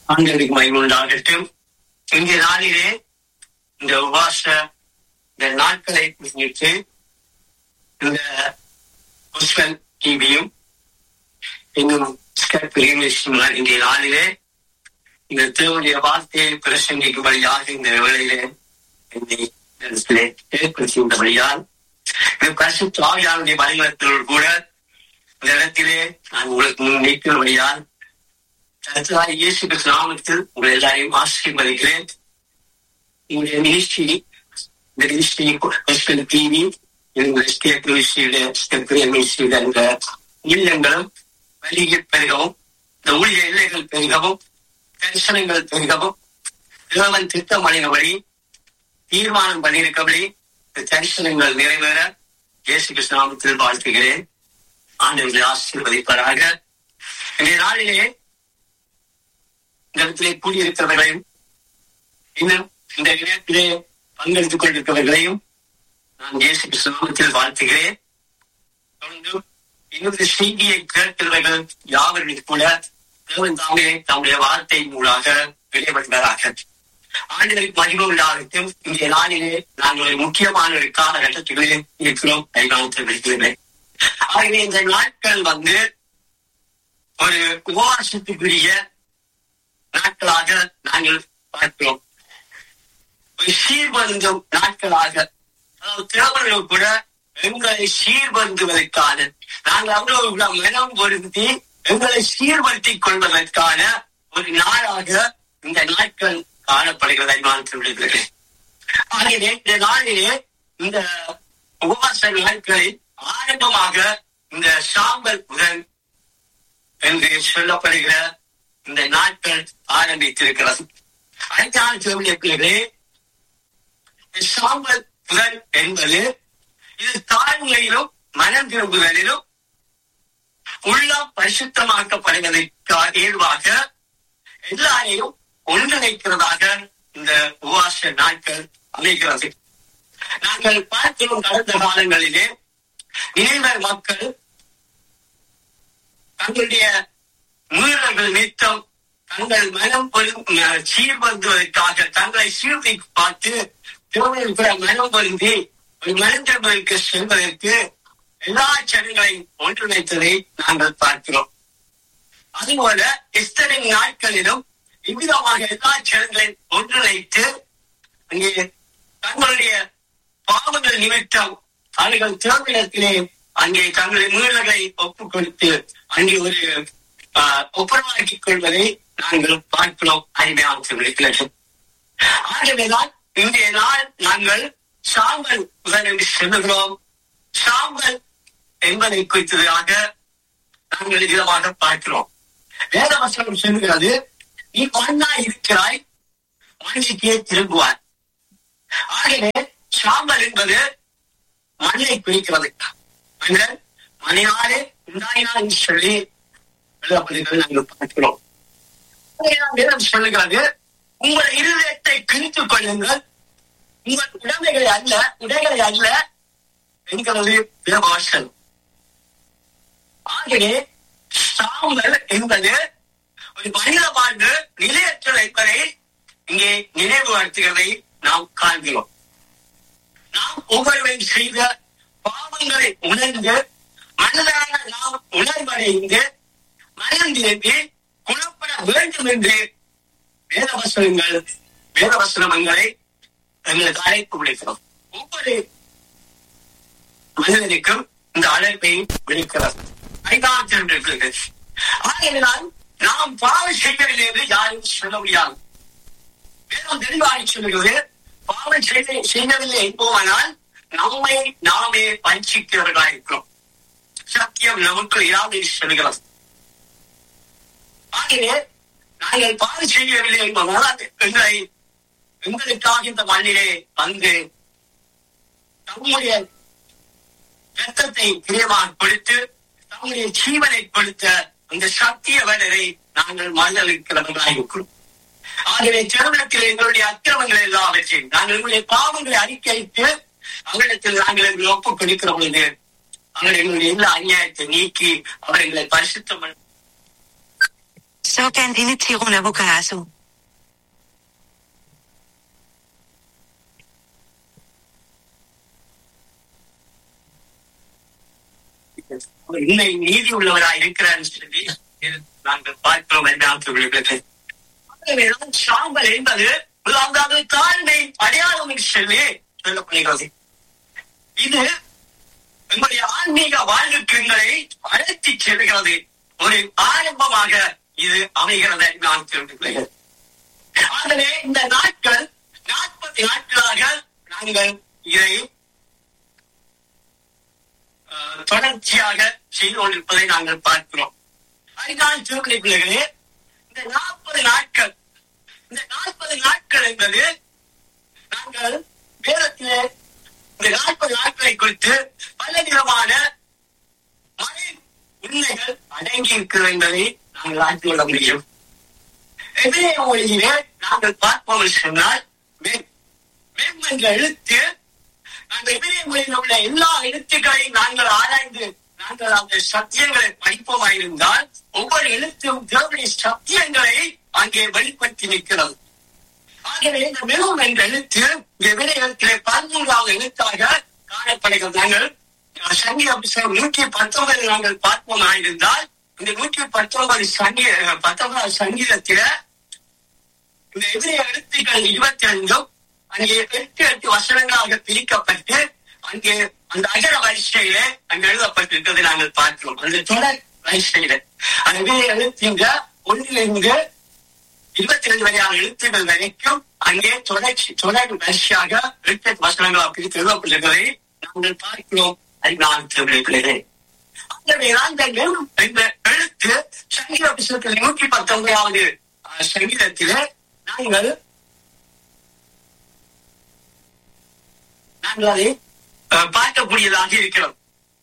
ஆண்டவருக்கு மகிமை உண்டாகட்டும் இன்றைய நாளிலே இந்த உபாச இந்த நாட்களை முன்னிட்டு இந்த புஷ்பன் டிவியும் இன்னும் ஸ்கப் இங்கிலீஷும் இன்றைய நாளிலே இந்த தேவனுடைய வார்த்தையை பிரசங்கிக்கும்படியாக இந்த வேளையிலே என்னை இந்த இடத்திலே ஏற்படுத்தியுள்ளபடியால் இந்த பரிசுத்த ஆவியானுடைய வழிநடத்தலோடு கூட இந்த இடத்திலே நான் உங்களுக்கு முன் நிற்கிறபடியால் கருத்தராய் இயேசு கிறிஸ்து நாமத்தில் உங்களை எல்லாரையும் ஆசீர்வதிக்கிறேன் உங்களுடைய மினிஸ்ட்ரி இந்த மினிஸ்ட்ரி ஹாஸ்பிட்டல் டிவி இந்த ஸ்டேட் மினிஸ்ட்ரியுடைய ஸ்டெப் மினிஸ்ட்ரியுடைய அந்த இல்லங்களும் வலிகை பெருகவும் இந்த ஊழிய எல்லைகள் பெருகவும் தரிசனங்கள் பெருகவும் தேவன் திட்டம் அடைந்தபடி தீர்மானம் பண்ணியிருக்கபடி இந்த தரிசனங்கள் நிறைவேற இயேசு கிறிஸ்து நாமத்தில் வாழ்த்துகிறேன் ஆண்டவர்களை ஆசீர்வதிப்பாராக இன்றைய நாளிலே இந்த இடத்திலே கூடியிருக்கிறவர்களையும் இன்னும் இந்த இணையத்திலே பங்கெடுத்துக் கொண்டிருக்கிறவர்களையும் நான் இயேசு கிறிஸ்து நாமத்தில் வாழ்த்துகிறேன் தொடர்ந்து இன்னொரு செய்தியை கேட்கிறவர்கள் யாவரும் கூட தேவன் தாமே தம்முடைய வார்த்தை மூலாக வெளிப்படுகிறார்கள் ஆண்டுகளுக்கு மகிழ்வு உண்டாகட்டும் இன்றைய நாளிலே நாங்கள் ஒரு முக்கியமான ஒரு காலகட்டத்திலே இருக்கிறோம் ஐநாவத்தில் இருக்கிறேன் ஆகவே இந்த நாட்கள் வந்து ஒரு உபவாசத்துக்குரிய நாட்களாக நாங்கள் பார்க்கிறோம் ஒரு சீர்பந்தும் நாட்களாக அதாவது திருமணம் கூட எங்களை சீர்பந்துவதற்கான நாங்கள் அவர்களோட மனம் பொருந்தி எங்களை சீர்படுத்திக் கொள்வதற்கான ஒரு நாளாக இந்த நாட்கள் காணப்படுகிறதை நான் சொல்லுகிறேன் ஆகவே இந்த நாளிலே இந்த உபவாச நாட்களில் ஆரம்பமாக இந்த சாம்பல் புதன் என்று சொல்லப்படுகிற இந்த நாட்கள் ஆரம்பித்திருக்கிறது அடுத்த சொல்லியிருக்கிறே சாம்பல் புதன் என்பது இது தாழ்நிலையிலும் மனம் திரும்புதலிலும் உள்ளம் பரிசுத்தமாக்கப்படுவதற்கு ஏதுவாக எல்லாரையும் ஒன்றிணைக்கிறதாக இந்த உபவாச நாட்கள் அமைகிறது நாங்கள் பார்க்கிறோம் கடந்த காலங்களிலே இளைஞர் மக்கள் தங்களுடைய மீறல்கள் நித்தம் தங்கள் மனம் சீர்படுத்துவதற்காக தங்களை சீர்தி பார்த்து திருமணம் மனம் பொருந்தி ஒரு மனந்திருப்பதற்கு செல்வதற்கு எல்லா ஜனங்களையும் ஒன்றிணைத்ததை நாங்கள் பார்க்கிறோம் அதுபோல எஸ்தரின் நாட்களிலும் இவ்விதமாக எல்லா ஜனங்களையும் ஒன்றிணைத்து அங்கே தங்களுடைய பாவங்கள் நிமித்தம் அவர்கள் திருமணத்திலே அங்கே தங்களுடைய மீறல்களை ஒப்புக் கொடுத்து அங்கே ஒரு ஒப்புரவாக்கிக் கொள்வதை நாங்கள் பார்க்கிறோம் அருமையாக விழிக்கிறது ஆகவேதான் இன்றைய நாள் நாங்கள் சாம்பல் புதன் என்று சொல்லுகிறோம் சாம்பல் என்பதை குறித்ததாக நாங்கள் விதமாக பார்க்கிறோம் வேதவசனம் சொல்லுகிறது நீ மண்ணா இருக்கிறாய் மண்ணுக்கே திரும்புவார் ஆகவே சாம்பல் என்பது மண்ணை குறிக்கிறது மனிதன் மணினாலே உண்டாயினான் சொல்லி எழுதப்படுகிறது நாங்கள் பார்க்கிறோம் வேதம் சொல்லுகிறது உங்கள் இருதயத்தை கிழித்துக் கொள்ளுங்கள் உங்கள் உடமைகளை அல்ல உடைகளை அல்ல என்கிறது தேவாசல் ஆகவே சாம்பல் என்பது ஒரு மனித வாழ்வு நிலையற்றல் என்பதை இங்கே நினைவுபடுத்துகிறதை நாம் காண்கிறோம் நாம் ஒவ்வொருவரும் செய்த பாவங்களை உணர்ந்து மனதான நாம் உணர்வடைந்து மனம் திரும்பி குணப்பட வேண்டும் என்று வேதவசனங்கள் வேதவசனங்களை எங்களுக்கு அழைப்பு விடுக்கிறோம் ஒவ்வொரு மனிதனுக்கும் இந்த அழைப்பை விடுக்கிறது ஐந்தாம் இருக்கிறது ஆகையினால் நாம் பாவம் செய்யவில்லை என்று யாரும் சொல்ல முடியாது வேதம் தெளிவாக சொல்லுகிறது பாவம் செய்ய செய்யவில்லை என்போமானால் நம்மை நாமே வஞ்சிக்கிறவர்களாக இருக்கிறோம் சத்தியம் நமக்கு யாவை சொல்லுகிறது ஆகவே நாங்கள் பாவம் செய்யவில்லை என்பதால் எங்களை எங்களுக்காக இந்த மண்ணிலே வந்து தம்முடைய ரத்தத்தை பிரியமாக கொடுத்து தம்முடைய ஜீவனை கொடுத்த அந்த சத்திய வேடரை நாங்கள் மறுதளிக்கிறவர்களாக இருக்கிறோம் ஆகவே திருமணத்தில் எங்களுடைய அக்கிரமங்கள் எல்லாவற்றையும் நாங்கள் எங்களுடைய பாவங்களை அறிக்கைத்து அவரிடத்தில் நாங்கள் எங்களை ஒப்புக் கொடுக்கிற பொழுது அவர் எங்களுடைய எல்லா அநியாயத்தை நீக்கி அவர் எங்களை பரிசுத்தம் S'organiseron avocaso. உண்மை நீதி உள்ளவராய் இருக்கிறார் சொல்லி நாங்கள் பார்க்கிறோம் என்றால் சாம்பல் என்பது முதலாவது தாழ்மை அடையாளம் என்று சொல்லி சொல்லப்படுகிறது இது எங்களுடைய ஆன்மீக வாழ்வுக்கு எங்களை அழைத்து செல்கிறது ஒரு ஆரம்பமாக இது அமைகிறது என்று நான் சொல்லுகிறேன் ஆகவே இந்த நாட்கள் நாற்பது நாட்களாக நாங்கள் இதை அஹ், தொடர்ச்சியாக செய்து கொண்டிருப்பதை நாங்கள் பார்க்கிறோம் அதுதான் திருமணி பிள்ளைகளே இந்த நாற்பது நாட்கள் இந்த நாற்பது நாட்கள் என்பது நாங்கள் வேதத்திலே இந்த நாற்பது நாட்களை குறித்து பல விதமான மறை உண்மைகள் அடங்கி இருக்கிறது என்பதை நாங்கள் ஆட்சி கொள்ள முடியும் எதிரே மொழியிலே நாங்கள் பார்ப்போம் என்று சொன்னால் மெம் மெம் என்ற எழுத்து நாங்கள் எதிரே மொழியில் உள்ள எல்லா எழுத்துக்களையும் நாங்கள் ஆராய்ந்து நாங்கள் அந்த சத்தியங்களை படிப்போமாயிருந்தால் ஒவ்வொரு எழுத்தும் தேவனுடைய சத்தியங்களை அங்கே வெளிப்படுத்தி நிற்கிறது ஆகவே இந்த மிகவும் என்ற எழுத்து இந்த விடயத்திலே பதிமூன்றாவது எழுத்தாக காணப்படுகிறது நாங்கள் அஹ், சங்கீத புத்தகம் நூற்றி பத்தொன்பது நாங்கள் பார்ப்போம் இருந்தால் இந்த நூற்றி பத்தொன்பது சங்கீத பத்தொன்பது சங்கீதத்தில இந்த எதிரே எழுத்துக்கள் இருபத்தி ஐந்தும் அங்கே எட்டு எட்டு வசனங்களாக பிரிக்கப்பட்டு அங்கே அந்த அகர வரிசையிலே அங்கு எழுதப்பட்டிருக்கிறது நாங்கள் பார்க்கிறோம் அந்த தொடர் வரிசையில அந்த எதிரே எழுத்துங்க ஒன்றிலிருந்து இருபத்தி ரெண்டு வரையான எழுத்துக்கள் வரைக்கும் அங்கே தொடர்ச்சி தொடர் வரிசையாக எட்டு எட்டு வசனங்களாக பிரித்து எழுதப்பட்டிருக்கிறதை நாங்கள் பார்க்கிறோம் அறிவான பிள்ளைகளே ஆகவேதான் இந்த நெல் என்ற எழுத்து சங்கீத புத்தகத்தில் நூற்றி பத்தொன்பதாவது அஹ், சங்கீதத்திலே நாங்கள் நாங்கள் அதை அஹ், பார்க்கக்கூடியதாக இருக்கிறோம்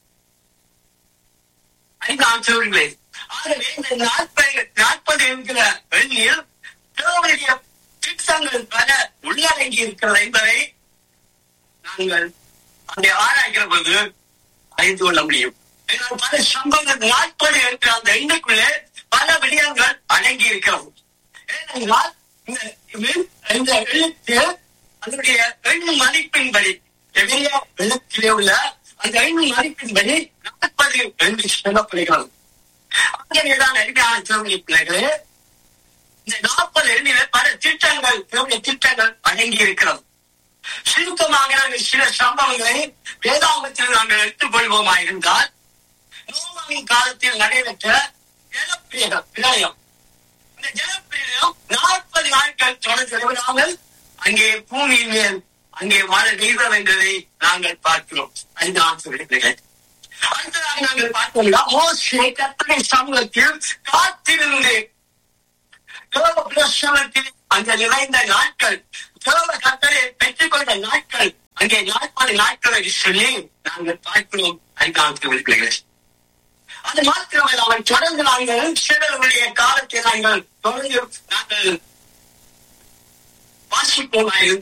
ஐந்தாம் சொல்களே ஆகவே இந்த நாற்பது நாற்பது என்கிற எண்ணில் தேவனுடைய திட்டங்கள் பல உள்ளடங்கி இருக்கிறது என்பதை நாங்கள் அதை ஆராய்கிற போது அறிந்து கொள்ள முடியும் இதனால் பல சம்பவங்கள் நாற்பது என்ற அந்த எண்ணுக்குள்ளே பல விடயங்கள் அடங்கி இருக்கிறது ஏனென்றால் இந்த இது- இந்த எழுத்து அதனுடைய எண் மதிப்பின்படி எளிய எழுத்திலே உள்ள அந்த எண் மதிப்பின்படி நாற்பது என்று சொல்லப்படுகிறது அங்கேதான் அருமையான தேவனுடைய பிள்ளைகளே இந்த நாற்பது எண்ணிலே பல திட்டங்கள் தேவனுடைய திட்டங்கள் அடங்கி இருக்கிறது சுருக்கமாக நாங்கள் சில சம்பவங்களை வேதாங்கத்தில் நாங்கள் எடுத்துக்கொள்வோமா இருந்தால் நோமாவின் காலத்தில் நடைபெற்ற ஜலப்பிரயம் பிரளயம் இந்த ஜலப்பிரளயம் நாற்பது நாட்கள் தொடர்ந்து விடாமல் அங்கே பூமியின் மேல் அங்கே மழை பெய்தது என்பதை நாங்கள் பார்க்கிறோம் ஐந்தாம் சொல்லுங்கள் அடுத்ததாக நாங்கள் பார்த்தோம்னா மோசே கத்தனை சமூகத்தில் காத்திருந்து தேவ பிரசனத்தில் அந்த நிறைந்த நாட்கள் தேவ கத்தரை பெற்றுக்கொண்ட நாட்கள் அங்கே நாற்பது நாட்கள் என்று சொல்லி நாங்கள் பார்க்கிறோம் ஐந்தாம் பிள்ளைகள் அது மாத்திரமல்ல அவன் தொடர்ந்து நாங்கள் சிலருடைய காலத்தை நாங்கள் தொடர்ந்து நாங்கள் வாசிப்போம்